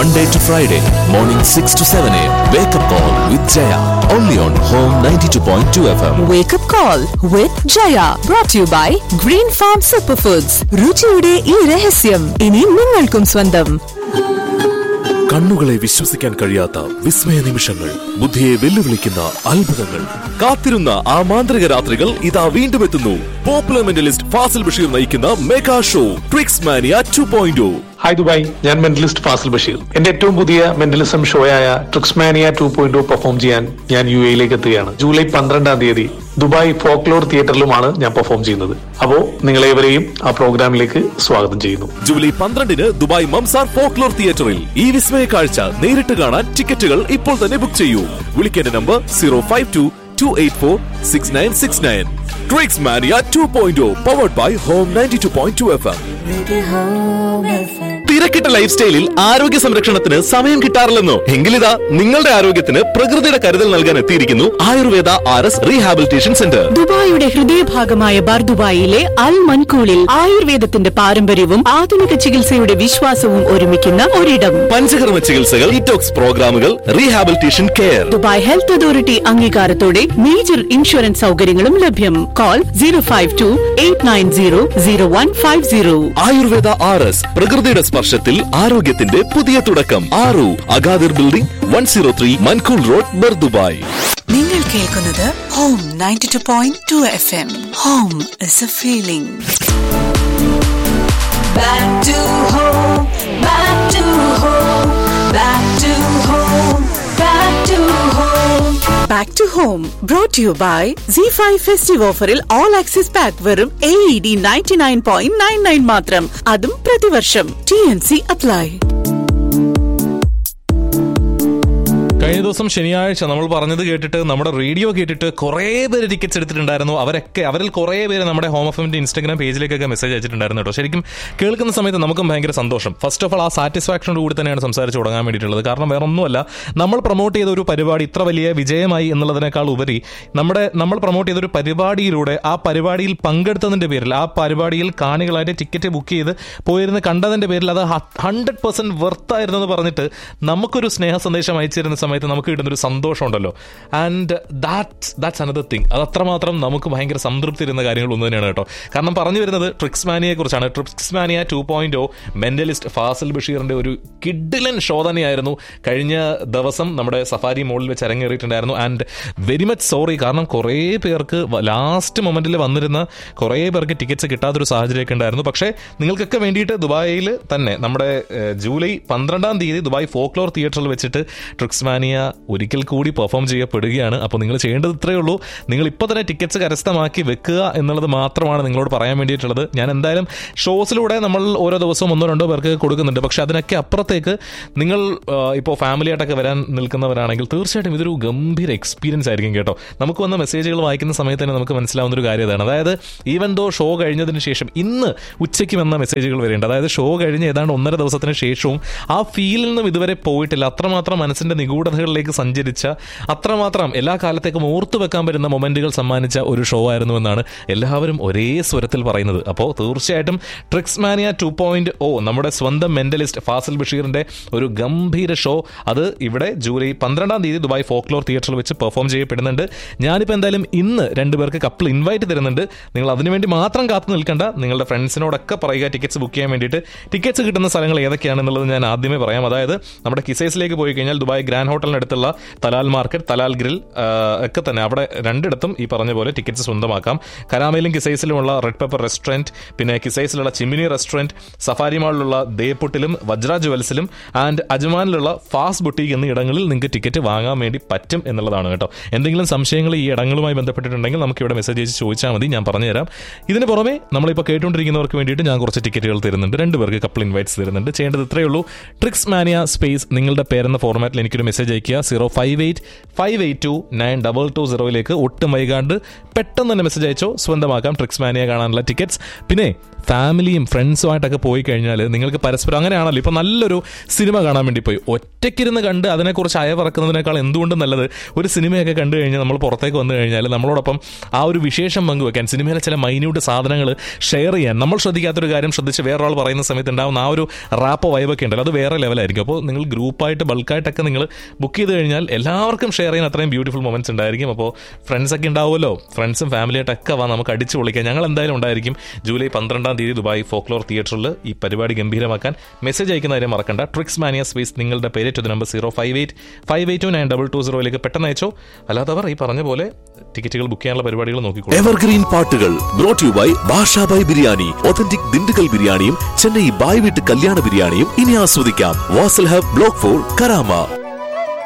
Monday to Friday, morning 6 to 7 a.m. Wake up call with Jaya. Only on Home 92.2 FM. Wake up call with Jaya brought to you by Green Farm Superfoods. രുചിയുടെ ഈ രഹസ്യം ഇനി നിങ്ങൾക്കും സ്വന്തം കണ്ണുകളെ വിശ്വസിക്കാൻ കഴിയാത്ത വിസ്മയ നിമിഷങ്ങൾ ബുദ്ധിയെ വെല്ലുവിളിക്കുന്ന അത്ഭുതങ്ങൾ കാത്തിരുന്ന ആ മാന്ത്രിക രാത്രികൾ ഇതാ വീണ്ടും എത്തുന്നു പോപ്പുലർ മെന്റലിസ്റ്റ് ഫാസിൽ ബഷീർ നയിക്കുന്ന mega show tricks mania two point hi Dubai ഞാൻ മെന്റലിസ്റ്റ് ഫാസിൽ ബഷീർ എന്റെ ഏറ്റവും പുതിയ മെന്റലിസം ഷോയായ ട്രിക്സ്മാനിയ ടു പോയിന്റ് പെർഫോം ചെയ്യാൻ ഞാൻ യു എയിലേക്ക് എത്തുകയാണ് ജൂലൈ പന്ത്രണ്ടാം തീയതി ദുബായ് ഫോക്ലോർ തിയേറ്ററിലുമാണ് ഞാൻ പെർഫോം ചെയ്യുന്നത് അപ്പോ നിങ്ങളേവരെയും ആ പ്രോഗ്രാമിലേക്ക് സ്വാഗതം ചെയ്യുന്നു ജൂലൈ പന്ത്രണ്ടിന് ദുബായ് മംസാർ ഫോക്ലോർ തിയേറ്ററിൽ ഈ വിസ്മയ കാഴ്ച നേരിട്ട് കാണാൻ ടിക്കറ്റുകൾ ഇപ്പോൾ തന്നെ ബുക്ക് ചെയ്യൂ വിളിക്കേണ്ട number zero five two two eight four six nine six nine tricks mania two point powered by home ninety two point two F M തിരക്കിട്ട ലൈഫ് സ്റ്റൈലിൽ ആരോഗ്യ സംരക്ഷണത്തിന് സമയം കിട്ടാറില്ലെന്നോ എങ്കിലിതാ നിങ്ങളുടെ ആരോഗ്യത്തിന് പ്രകൃതിയുടെ കരുതൽ നൽകാൻ എത്തിയിരിക്കുന്നു Ayurveda R S rehabilitation centre ദുബായിയുടെ ഹൃദയഭാഗമായ ബർദുബായിലെ അൽ മൻകൂളിൽ ആയുർവേദത്തിന്റെ പാരമ്പര്യവും ആധുനിക ചികിത്സയുടെ വിശ്വാസവും ഒരുമിക്കുന്ന ഒരിടം പഞ്ചകർമ്മ ചികിത്സകൾ ഡീറ്റോക്സ് പ്രോഗ്രാമുകൾ rehabilitation care Dubai health authority അംഗീകാരത്തോടെ മേജർ ഇൻഷുറൻസ് സൗകര്യങ്ങളും ലഭ്യം call zero five two eight nine zero zero one five zero Ayurveda R S പ്രകൃതിയുടെ സ്പർശത്തിൽ ആരോഗ്യത്തിന്റെ പുതിയ തുടക്കം ആറു Agadir building one zero three Mankhool road Bur Dubai നിങ്ങൾ കേൾക്കുന്നത് home ninety two point two F M home is a feeling Back to home, back to home, back to home, back to home. Back to home brought you by C five festive ഓഫറിൽ all access pack വെറും A E D ninety nine point nine nine മാത്രം അതും പ്രതിവർഷം T N C apply കഴിഞ്ഞ ദിവസം ശനിയാഴ്ച നമ്മൾ പറഞ്ഞത് കേട്ടിട്ട് നമ്മുടെ റേഡിയോ കേട്ടിട്ട് കുറേ പേര് ടിക്കറ്റ്സ് എടുത്തിട്ടുണ്ടായിരുന്നു അവരൊക്കെ അവരിൽ കുറേ പേര് നമ്മുടെ ഹോം എഫിന്റെ ഇൻസ്റ്റാഗ്രാം പേജിലേക്കൊക്കെ മെസ്സേജ് അയച്ചിട്ടുണ്ടായിരുന്നു കേട്ടോ ശരിക്കും കേൾക്കുന്ന സമയത്ത് നമുക്കും ഭയങ്കര സന്തോഷം ഫസ്റ്റ് ഓഫ് ഓൾ ആ സാറ്റിസ്ഫാക്ഷനോട് കൂടി തന്നെയാണ് സംസാരിച്ച് തുടങ്ങാൻ വേണ്ടിയിട്ടുള്ളത് കാരണം വേറെ ഒന്നുമല്ല നമ്മൾ പ്രൊമോട്ട് ചെയ്ത ഒരു പരിപാടി ഇത്ര വലിയ വിജയമായി എന്നുള്ളതിനേക്കാൾ ഉപരി നമ്മുടെ നമ്മൾ പ്രൊമോട്ട് ചെയ്ത ഒരു പരിപാടിയിലൂടെ ആ പരിപാടിയിൽ പങ്കെടുത്തതിന്റെ പേരിൽ ആ പരിപാടിയിൽ കാണികളായിട്ട് ടിക്കറ്റ് ബുക്ക് ചെയ്ത് പോയിരുന്ന് കണ്ടതിന്റെ പേരിൽ അത് ഹൺഡ്രഡ് പെർസെന്റ് വെർത്തായിരുന്നു എന്ന് പറഞ്ഞിട്ട് നമുക്കൊരു സ്നേഹ സന്ദേശം അയച്ചിരുന്ന സമയത്ത് നമുക്ക് കിട്ടുന്നൊരു സന്തോഷമുണ്ടല്ലോ and that's that's another thing അത് അത്രമാത്രം നമുക്ക് ഭയങ്കര സംതൃപ്തി തരുന്ന കാര്യങ്ങൾ ഒന്ന് തന്നെയാണ് കേട്ടോ കാരണം പറഞ്ഞു വരുന്നത് ട്രിക്സ് മാനിയെ കുറിച്ചാണ് tricks mania two point O mentalist Fazil ബഷീറിന്റെ ഒരു കിഡിലൻ ഷോ തന്നെയായിരുന്നു കഴിഞ്ഞ ദിവസം നമ്മുടെ സഫാരി മോളിൽ വെച്ച് അരങ്ങേറിയിട്ടുണ്ടായിരുന്നു ആൻഡ് വെരി മച്ച് സോറി കാരണം കുറേ പേർക്ക് ലാസ്റ്റ് മൊമെന്റിൽ വന്നിരുന്ന കുറേ പേർക്ക് ടിക്കറ്റ്സ് കിട്ടാത്തൊരു സാഹചര്യമൊക്കെ ഉണ്ടായിരുന്നു പക്ഷേ നിങ്ങൾക്കൊക്കെ വേണ്ടിയിട്ട് ദുബായിൽ തന്നെ നമ്മുടെ ഏഹ്, ജൂലൈ പന്ത്രണ്ടാം തീയതി ദുബായ് ഫോക്ലോർ തിയേറ്ററിൽ വെച്ചിട്ട് ട്രിക്സ്മാനിയ ഒരിക്കൽ കൂടി പെർഫോം ചെയ്യപ്പെടുകയാണ് അപ്പോൾ നിങ്ങൾ ചെയ്യേണ്ടത് ഇത്രയേ ഉള്ളൂ നിങ്ങൾ ഇപ്പോൾ തന്നെ ടിക്കറ്റ്സ് കരസ്ഥമാക്കി വെക്കുക എന്നുള്ളത് മാത്രമാണ് നിങ്ങളോട് പറയാൻ വേണ്ടിയിട്ടുള്ളത് ഞാൻ എന്തായാലും ഷോസിലൂടെ നമ്മൾ ഓരോ ദിവസവും ഒന്നോ രണ്ടോ പേർക്ക് കൊടുക്കുന്നുണ്ട് പക്ഷെ അതിനൊക്കെ അപ്പുറത്തേക്ക് നിങ്ങൾ ഇപ്പോൾ ഫാമിലി ആയിട്ടൊക്കെ വരാൻ നിൽക്കുന്നവരാണെങ്കിൽ തീർച്ചയായിട്ടും ഇതൊരു ഗംഭീര എക്സ്പീരിയൻസ് ആയിരിക്കും കേട്ടോ നമുക്ക് വന്ന മെസ്സേജുകൾ വായിക്കുന്ന സമയത്ത് തന്നെ നമുക്ക് മനസ്സിലാവുന്ന ഒരു കാര്യം അതാണ് അതായത് ഈവൻ ദോ ഷോ കഴിഞ്ഞതിന് ശേഷം ഇന്ന് ഉച്ചയ്ക്ക് വന്ന മെസ്സേജുകൾ വരെയുണ്ട് അതായത് ഷോ കഴിഞ്ഞ് ഏതാണ്ട് ഒന്നര ദിവസത്തിന് ശേഷവും ആ ഫീലിൽ നിന്നും ഇതുവരെ പോയിട്ടില്ല അത്രമാത്രം മനസ്സിന്റെ നിഗൂഢതകളിലേക്ക് സഞ്ചരിച്ച അത്രമാത്രം എല്ലാ കാലത്തേക്കും ഓർത്തു വെക്കാൻ പറ്റുന്ന മൊമെന്റുകൾ സമ്മാനിച്ച ഒരു ഷോ ആയിരുന്നു എന്നാണ് എല്ലാവരും ഒരേ സ്വരത്തിൽ പറയുന്നത് അപ്പോൾ തീർച്ചയായിട്ടും tricks mania two point O നമ്മുടെ സ്വന്തം മെന്റലിസ്റ്റ് ഫാസിൽ ബഷീറിന്റെ ഒരു ഗംഭീര ഷോ അത് ഇവിടെ ജൂലൈ പന്ത്രണ്ടാം തീയതി ദുബായ് ഫോക്ലോർ തിയേറ്ററിൽ വെച്ച് പെർഫോം ചെയ്യപ്പെടുന്നുണ്ട് ഞാനിപ്പോൾ എന്തായാലും ഇന്ന് രണ്ടുപേർക്ക് കപ്പിൾ ഇൻവൈറ്റ് തരുന്നുണ്ട് നിങ്ങൾ അതിനുവേണ്ടി മാത്രം കാത്തു നിൽക്കേണ്ട നിങ്ങളുടെ ഫ്രണ്ട്സിനോടൊക്കെ പറയുക ടിക്കറ്റ്സ് ബുക്ക് ചെയ്യാൻ വേണ്ടിയിട്ട് ടിക്കറ്റ്സ് കിട്ടുന്ന സ്ഥലങ്ങൾ ഏതൊക്കെയാണെന്നുള്ളത് ഞാൻ ആദ്യമേ പറയാം അതായത് നമ്മുടെ കിസൈസിലേക്ക് പോയി കഴിഞ്ഞാൽ ദുബായ് ഗ്രാൻഡ് ഹോട്ടലിനടുത്തുള്ള തലാൽ മാർക്കറ്റ് തലാൽ ഗ്രിൽ ആ, ഒക്കെ തന്നെ അവിടെ രണ്ടിടത്തും ഈ പറഞ്ഞ പോലെ ടിക്കറ്റ്സ് സ്വന്തമാക്കാം കരാമയിലും കിസൈസിലുമുള്ള റെഡ് പെപ്പർ റെസ്റ്റോറൻറ്റ് പിന്നെ കിസൈസിലുള്ള ചിമ്മിനി റെസ്റ്റോറൻറ്റ് സഫാരി മാളിലുള്ള ദേപ്പുട്ടിലും വജ്ര ജുവൽസിലും ആൻഡ് അജ്മാനിലുള്ള ഫാസ്റ്റ് ബുട്ടീക്ക് എന്നീ ഇടങ്ങളിൽ നിങ്ങൾക്ക് ടിക്കറ്റ് വാങ്ങാൻ വേണ്ടി പറ്റും എന്നുള്ളതാണ് കേട്ടോ എന്തെങ്കിലും സംശയങ്ങൾ ഈ ഇടങ്ങളുമായി ബന്ധപ്പെട്ടിട്ടുണ്ടെങ്കിൽ നമുക്ക് ഇവിടെ മെസ്സേജ് അയച്ച് ചോദിച്ചാൽ മതി ഞാൻ പറഞ്ഞുതരാം ഇതിന് പുറമെ നമ്മളിപ്പോൾ കേട്ടുകൊണ്ടിരിക്കുന്നവർക്ക് വേണ്ടിയിട്ട് ഞാൻ കുറച്ച് ടിക്കറ്റുകൾ തരുന്നുണ്ട് രണ്ട് പേർക്ക് കപ്പിൾ ഇൻവൈറ്റ്സ് തരുന്നുണ്ട് ചെയ്യേണ്ടത് ഇത്രയേ ഉള്ളൂ ട്രിക്സ് മാനിയ സ്പേസ് നിങ്ങളുടെ പേരെന്ന ഫോർമാറ്റിൽ എനിക്കൊരു മെസ്സേജ് അയക്കുക വിളിക്കുക zero five eight five eight two nine double two സീറോയിലേക്ക് ഒട്ടും വൈകാണ്ട് പെട്ടെന്ന് തന്നെ മെസ്സേജ് അയച്ചോ സ്വന്തമാക്കാം ട്രിക്സ് മാനിയ കാണാനുള്ള ടിക്കറ്റ്സ് പിന്നെ ഫാമിലിയും ഫ്രണ്ട്സുമായിട്ടൊക്കെ പോയി കഴിഞ്ഞാൽ നിങ്ങൾക്ക് പരസ്പരം അങ്ങനെയാണല്ലോ ഇപ്പം നല്ലൊരു സിനിമ കാണാൻ വേണ്ടി പോയി ഒറ്റയ്ക്കിരുന്ന് കണ്ട് അതിനെക്കുറിച്ച് അയവിറക്കുന്നതിനേക്കാൾ എന്തുകൊണ്ടും നല്ലത് ഒരു സിനിമയൊക്കെ കണ്ടു കഴിഞ്ഞാൽ നമ്മൾ പുറത്തേക്ക് വന്നു കഴിഞ്ഞാൽ നമ്മളോടൊപ്പം ആ ഒരു വിശേഷം പങ്കുവെക്കാൻ സിനിമയിലെ ചില മൈന്യൂട്ട് സാധനങ്ങൾ ഷെയർ ചെയ്യാൻ നമ്മൾ ശ്രദ്ധിക്കാത്തൊരു കാര്യം ശ്രദ്ധിച്ച് വേറൊരാൾ പറയുന്ന സമയത്ത് ഉണ്ടാവുന്ന ആ ഒരു റാപ്പോ വൈബൊക്കെ ഉണ്ടല്ലോ അത് വേറെ ലെവലായിരിക്കും അപ്പോൾ നിങ്ങൾ ഗ്രൂപ്പായിട്ട് ബൾക്കായിട്ടൊക്കെ നിങ്ങൾ ബുക്ക് ചെയ്ത് കഴിഞ്ഞാൽ എല്ലാവർക്കും ഷെയർ ചെയ്യാൻ അത്രയും ബ്യൂട്ടിഫുൾ മൊമെന്റ്സ് ഉണ്ടായിരിക്കും അപ്പോൾ ഫ്രണ്ട്സ് ഒക്കെ ഉണ്ടാവുമല്ലോ ഫ്രണ്ട്സും ഫാമിലിയായിട്ടൊക്കെ വാ നമുക്ക് അടിച്ച് പൊളിക്കാം ഞങ്ങൾ എന്തായാലും ഉണ്ടായിരിക്കും ജൂലൈ പന്ത്രണ്ടാം തീയതി ദുബായ് ഫോക്ലോർ തിയേറ്ററിൽ ഈ പരിപാടി ഗംഭീരമാക്കാൻ മെസ്സേജ് അയക്കുന്ന കാര്യം മറക്കണ്ട ട്രിക്സ് മാനിയ സ്പേസ് നിങ്ങളുടെ പേര് to number zero five eight five eight two nine double two സീറോയിലേക്ക് പെട്ടെന്ന് അയച്ചോ അല്ലാത്തവർ ഈ പറഞ്ഞ പോലെ ടിക്കറ്റുകൾ ബുക്ക് ചെയ്യാനുള്ള പരിപാടികൾ നോക്കിക്കോളൂ എവർഗ്രീൻ പാട്ടുകൾ brought you by Bhasha by biryani authentic Dindigul ബിരിയാണിയും ചെന്നൈ ബായ് വീട്ട് കല്യാണ ബിരിയാണിയും ഇനി ആസ്വദിക്കാം Vasal hub block four Karama